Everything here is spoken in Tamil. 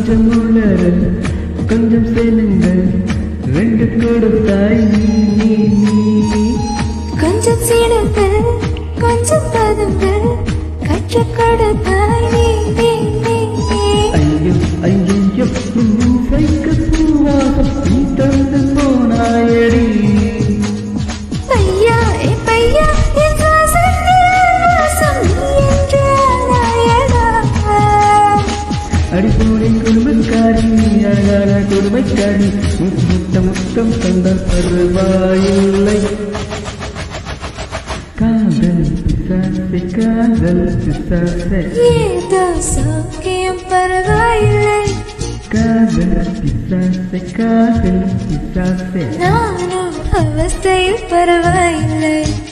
கொஞ்சம் உள்ளர கொஞ்சம் செல்லுங்கள் ரெண்டு கொடுத்தாய் நீ நீ நீ கொஞ்சம் சிடுங்க கொஞ்சம் பதுங்க கற்றுக் கொடுத்தாய் நீ நீ நீ நீ. ஐயோ ஐயோ சைக்கு பூவாக நீ தந்து போனாயடி பையா ஏ பையா என் வாசத்தில் வாசம் நீ என்று ஆனாயடா. அடிப்போடி குடும்பக்காரி அழகான குடும்பக்காரி முத்த முத்தம் தந்த பருவாயில்லை காதல் பிசாசை காதல் பிசாசை ஏதோ சௌக்கியம் பரவாயில்லை காதல் பிசாசை காதல் பிசாசை நானும் அவஸ்தையில் பரவாயில்லை